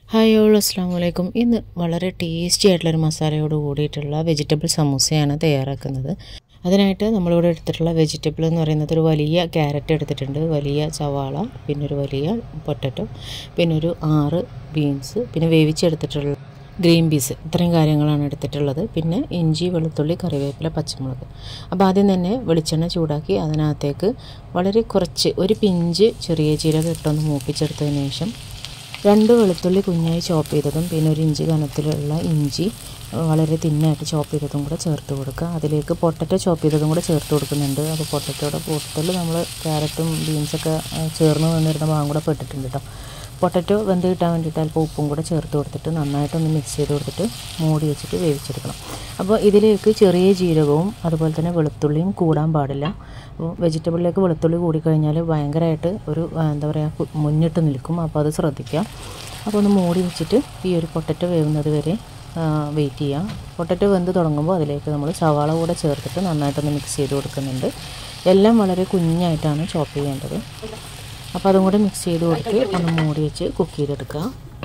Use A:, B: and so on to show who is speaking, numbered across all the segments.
A: hi all അസ്സാം വലൈക്കും ഇന്ന് വളരെ ടേസ്റ്റി ആയിട്ടുള്ളൊരു മസാലയോട് കൂടിയിട്ടുള്ള വെജിറ്റബിൾ സമൂസയാണ് തയ്യാറാക്കുന്നത് അതിനായിട്ട് നമ്മളിവിടെ എടുത്തിട്ടുള്ള വെജിറ്റബിൾ എന്ന് പറയുന്നത് ഒരു വലിയ ക്യാരറ്റ് എടുത്തിട്ടുണ്ട് വലിയ സവാള പിന്നെ ഒരു വലിയ പൊട്ടറ്റോ പിന്നെ ഒരു ആറ് ബീൻസ് പിന്നെ വേവിച്ചെടുത്തിട്ടുള്ള ഗ്രീൻ പീസ് ഇത്രയും കാര്യങ്ങളാണ് എടുത്തിട്ടുള്ളത് പിന്നെ ഇഞ്ചി വെളുത്തുള്ളി കറിവേപ്പില പച്ചമുളക് അപ്പോൾ ആദ്യം തന്നെ വെളിച്ചെണ്ണ ചൂടാക്കി അതിനകത്തേക്ക് വളരെ കുറച്ച് ഒരു പിഞ്ച് ചെറിയ ജീരകം ഇട്ടൊന്ന് മൂപ്പിച്ചെടുത്തതിന് ശേഷം രണ്ട് വെളുത്തുള്ളി കുഞ്ഞായി ചോപ്പ് ചെയ്തതും പിന്നെ ഒരു ഇഞ്ചി കനത്തിലുള്ള ഇഞ്ചി വളരെ തിന്നായിട്ട് ചോപ്പ് ചെയ്തതും കൂടെ ചേർത്ത് കൊടുക്കുക അതിലേക്ക് പൊട്ടറ്റോ ചോപ്പ് ചെയ്തതും കൂടെ ചേർത്ത് കൊടുക്കുന്നുണ്ട് അപ്പോൾ പൊട്ടറ്റോയുടെ കൂട്ടത്തിൽ നമ്മൾ ക്യാരറ്റും ബീൻസൊക്കെ ചേർന്ന് വന്നിരുന്ന ഭാഗം കൂടെ പെട്ടിട്ടുണ്ട് കേട്ടോ പൊട്ടറ്റോ വെന്ത് കിട്ടാൻ വേണ്ടിയിട്ട് അല്പം ഉപ്പും കൂടെ ചേർത്ത് കൊടുത്തിട്ട് നന്നായിട്ടൊന്ന് മിക്സ് ചെയ്ത് കൊടുത്തിട്ട് മൂടി വെച്ചിട്ട് വേവിച്ചെടുക്കണം അപ്പോൾ ഇതിലേക്ക് ചെറിയ ജീരകവും അതുപോലെ തന്നെ വെളുത്തുള്ളിയും കൂടാൻ പാടില്ല അപ്പോൾ വെജിറ്റബിളിലേക്ക് വെളുത്തുള്ളി കൂടിക്കഴിഞ്ഞാൽ ഭയങ്കരമായിട്ട് ഒരു എന്താ പറയുക മുന്നിട്ട് നിൽക്കും അപ്പോൾ അത് ശ്രദ്ധിക്കുക അപ്പോൾ ഒന്ന് മൂടി വെച്ചിട്ട് ഈ ഒരു പൊട്ടറ്റോ വേവുന്നത് വരെ വെയിറ്റ് ചെയ്യാം പൊട്ടറ്റോ വെന്ത് തുടങ്ങുമ്പോൾ അതിലേക്ക് നമ്മൾ സവാള കൂടെ ചേർത്തിട്ട് നന്നായിട്ടൊന്ന് മിക്സ് ചെയ്ത് കൊടുക്കുന്നുണ്ട് എല്ലാം വളരെ കുഞ്ഞായിട്ടാണ് ചോപ്പ് ചെയ്യേണ്ടത് അപ്പോൾ അതും കൂടെ മിക്സ് ചെയ്ത് കൊടുത്ത് ഒന്ന് മൂടി വെച്ച് കുക്ക് ചെയ്തെടുക്കുക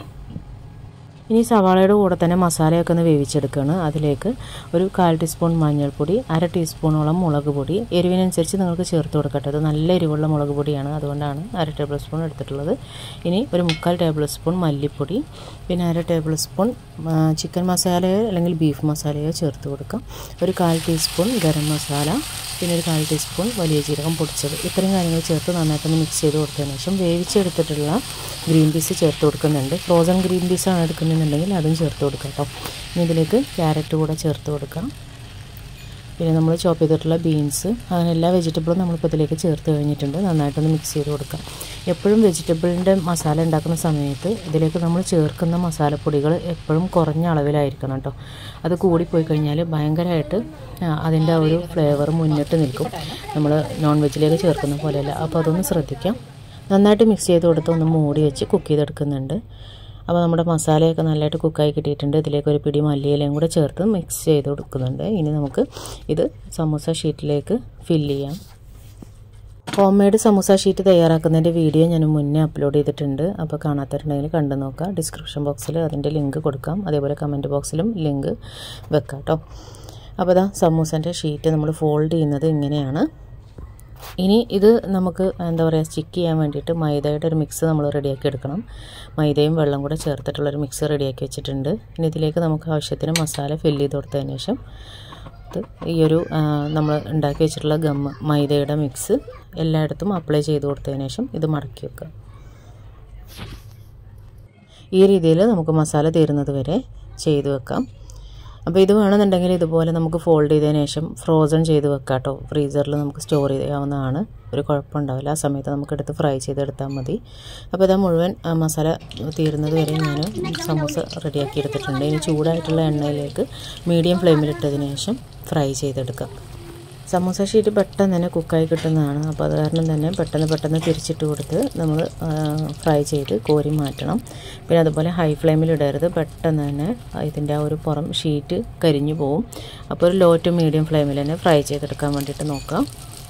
A: ഇനി സവാളയുടെ കൂടെ തന്നെ മസാലയൊക്കെ ഒന്ന് വേവിച്ചെടുക്കുകയാണ് അതിലേക്ക് ഒരു കാൽ ടീസ്പൂൺ മഞ്ഞൾപ്പൊടി അര ടീസ്പൂണോളം മുളക് പൊടി എരിവിനനുസരിച്ച് നിങ്ങൾക്ക് ചേർത്ത് കൊടുക്കട്ടെ അത് നല്ല എരിവുള്ള മുളക് പൊടിയാണ് അതുകൊണ്ടാണ് അര ടേബിൾ സ്പൂൺ എടുത്തിട്ടുള്ളത് ഇനി ഒരു മുക്കാൽ ടേബിൾ സ്പൂൺ മല്ലിപ്പൊടി പിന്നെ അര ടേബിൾ സ്പൂൺ ചിക്കൻ മസാലയോ അല്ലെങ്കിൽ ബീഫ് മസാലയോ ചേർത്ത് കൊടുക്കാം ഒരു കാൽ ടീസ്പൂൺ ഗരം മസാല പിന്നെ ഒരു കാൽ ടീസ്പൂൺ വലിയ ജീരകം പൊടിച്ചത് ഇത്രയും കാര്യങ്ങൾ ചേർത്ത് നന്നായിട്ടൊന്ന് മിക്സ് ചെയ്ത് കൊടുത്തതിന് ശേഷം വേവിച്ചെടുത്തിട്ടുള്ള ഗ്രീൻ പീസ് ചേർത്ത് കൊടുക്കുന്നുണ്ട് ഫ്രോസൺ ഗ്രീൻ പീസാണ് എടുക്കുന്നുണ്ടെങ്കിൽ അതും ചേർത്ത് കൊടുക്കാം കേട്ടോ ഇനി ഇതിലേക്ക് ക്യാരറ്റ് കൂടെ ചേർത്ത് കൊടുക്കാം പിന്നെ നമ്മൾ ചോപ്പ് ചെയ്തിട്ടുള്ള ബീൻസ് അങ്ങനെ എല്ലാ വെജിറ്റബിളും നമ്മളിപ്പോൾ ഇതിലേക്ക് ചേർത്ത് കഴിഞ്ഞിട്ടുണ്ട് നന്നായിട്ടൊന്ന് മിക്സ് ചെയ്ത് കൊടുക്കാം എപ്പോഴും വെജിറ്റബിളിൻ്റെ മസാല ഉണ്ടാക്കുന്ന സമയത്ത് ഇതിലേക്ക് നമ്മൾ ചേർക്കുന്ന മസാലപ്പൊടികൾ എപ്പോഴും കുറഞ്ഞ അളവിലായിരിക്കണം കേട്ടോ അത് കൂടിപ്പോയി കഴിഞ്ഞാൽ ഭയങ്കരമായിട്ട് അതിൻ്റെ ആ ഒരു ഫ്ലേവർ മുന്നിട്ട് നിൽക്കും നമ്മൾ നോൺ വെജിലേക്ക് ചേർക്കുന്ന പോലെയല്ല അപ്പോൾ അതൊന്ന് ശ്രദ്ധിക്കാം നന്നായിട്ട് മിക്സ് ചെയ്ത് കൊടുത്ത് ഒന്ന് മൂടി വെച്ച് കുക്ക് ചെയ്തെടുക്കുന്നുണ്ട് അപ്പോൾ നമ്മുടെ മസാലയൊക്കെ നല്ലതായിട്ട് കുക്കായി കിട്ടിയിട്ടുണ്ട് ഇതിലേക്ക് ഒരു പിടി മല്ലിയിലയും കൂടെ ചേർത്ത് മിക്സ് ചെയ്ത് കൊടുക്കുന്നുണ്ട് ഇനി നമുക്ക് ഇത് സമൂസ ഷീറ്റിലേക്ക് ഫില്ല് ചെയ്യാം ഹോം മെയ്ഡ് സമൂസ ഷീറ്റ് തയ്യാറാക്കുന്നതിൻ്റെ വീഡിയോ ഞാൻ മുന്നേ അപ്ലോഡ് ചെയ്തിട്ടുണ്ട് അപ്പോൾ കാണാത്തവരുണ്ടെങ്കിൽ കണ്ടു നോക്കുക ഡിസ്ക്രിപ്ഷൻ ബോക്സിൽ അതിൻ്റെ ലിങ്ക് കൊടുക്കാം അതേപോലെ കമൻറ്റ് ബോക്സിലും ലിങ്ക് വെക്കാം കേട്ടോ അപ്പോൾ ഇതാ സമൂസൻ്റെ ഷീറ്റ് നമ്മൾ ഫോൾഡ് ചെയ്യുന്നത് ഇങ്ങനെയാണ് ഇനി ഇത് നമുക്ക് എന്താ പറയുക സ്റ്റിക്ക് ചെയ്യാൻ വേണ്ടിയിട്ട് മൈദയുടെ ഒരു മിക്സ് നമ്മൾ റെഡിയാക്കി എടുക്കണം മൈദയും വെള്ളം കൂടെ ചേർത്തിട്ടുള്ളൊരു മിക്സ് റെഡിയാക്കി വെച്ചിട്ടുണ്ട് ഇനി ഇതിലേക്ക് നമുക്ക് ആവശ്യത്തിന് മസാല ഫില്ല് ചെയ്ത് കൊടുത്തതിന് ശേഷം ഈ ഒരു നമ്മൾ ഉണ്ടാക്കി വെച്ചിട്ടുള്ള ഗമ്മ് മൈദയുടെ മിക്സ് എല്ലായിടത്തും അപ്ലൈ ചെയ്ത് കൊടുത്തതിന് ശേഷം ഇത് മടക്കി വെക്കുക ഈ രീതിയിൽ നമുക്ക് മസാല തീരുന്നത് വരെ ചെയ്ത് വെക്കാം അപ്പോൾ ഇത് വേണമെന്നുണ്ടെങ്കിൽ ഇതുപോലെ നമുക്ക് ഫോൾഡ് ചെയ്തതിന് ശേഷം ഫ്രോസൺ ചെയ്ത് വെക്കാം കേട്ടോ ഫ്രീസറിൽ നമുക്ക് സ്റ്റോർ ചെയ്യാവുന്നതാണ് ഒരു കുഴപ്പമുണ്ടാവില്ല ആ സമയത്ത് നമുക്ക് എടുത്ത് ഫ്രൈ ചെയ്തെടുത്താൽ മതി അപ്പോൾ ഇതാ മുഴുവൻ മസാല തീരുന്നത് വരെ ഞാൻ സമൂസ റെഡിയാക്കി എടുത്തിട്ടുണ്ട് ഇനി ചൂടായിട്ടുള്ള എണ്ണയിലേക്ക് മീഡിയം ഫ്ലെയിമിലിട്ടതിന് ശേഷം ഫ്രൈ ചെയ്തെടുക്കാം സമൂസ ഷീറ്റ് പെട്ടെന്ന് തന്നെ കുക്കായി കിട്ടുന്നതാണ് അപ്പോൾ അത് കാരണം തന്നെ പെട്ടെന്ന് പെട്ടെന്ന് തിരിച്ചിട്ട് കൊടുത്ത് നമ്മൾ ഫ്രൈ ചെയ്ത് കോരി മാറ്റണം പിന്നെ അതുപോലെ ഹൈ ഫ്ലെയിമിൽ ഇടരുത് പെട്ടെന്ന് തന്നെ ഇതിൻ്റെ ആ ഒരു പുറം ഷീറ്റ് കരിഞ്ഞു പോവും അപ്പോൾ ഒരു ലോ ടു മീഡിയം ഫ്ലെയിമിൽ തന്നെ ഫ്രൈ ചെയ്തെടുക്കാൻ വേണ്ടിയിട്ട് നോക്കാം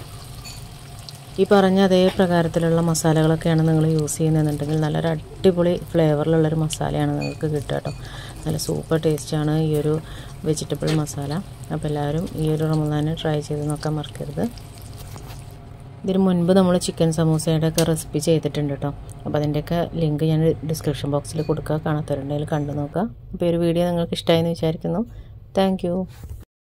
A: ഈ പറഞ്ഞ അതേ പ്രകാരത്തിലുള്ള മസാലകളൊക്കെയാണ് നിങ്ങൾ യൂസ് ചെയ്യുന്നതെന്നുണ്ടെങ്കിൽ നല്ലൊരു അടിപൊളി ഫ്ലേവറിലുള്ളൊരു മസാലയാണ് നിങ്ങൾക്ക് കിട്ടുക കേട്ടോ നല്ല സൂപ്പർ ടേസ്റ്റാണ് ഈ ഒരു വെജിറ്റബിൾ മസാല അപ്പോൾ എല്ലാവരും ഈ ഒരു റമദാനെ ട്രൈ ചെയ്ത് നോക്കാൻ മറക്കരുത് ഇതിന് മുൻപ് നമ്മൾ ചിക്കൻ സമൂസയുടെ ഒക്കെ റെസിപ്പി ചെയ്തിട്ടുണ്ട് കേട്ടോ അപ്പോൾ അതിൻ്റെയൊക്കെ ലിങ്ക് ഞാൻ ഡിസ്ക്രിപ്ഷൻ ബോക്സിൽ കൊടുക്കുക കാണാത്തവരുണ്ടെങ്കിൽ കണ്ടു നോക്കുക അപ്പോൾ ഈ ഒരു വീഡിയോ നിങ്ങൾക്ക് ഇഷ്ടമായെന്ന് വിചാരിക്കുന്നു താങ്ക്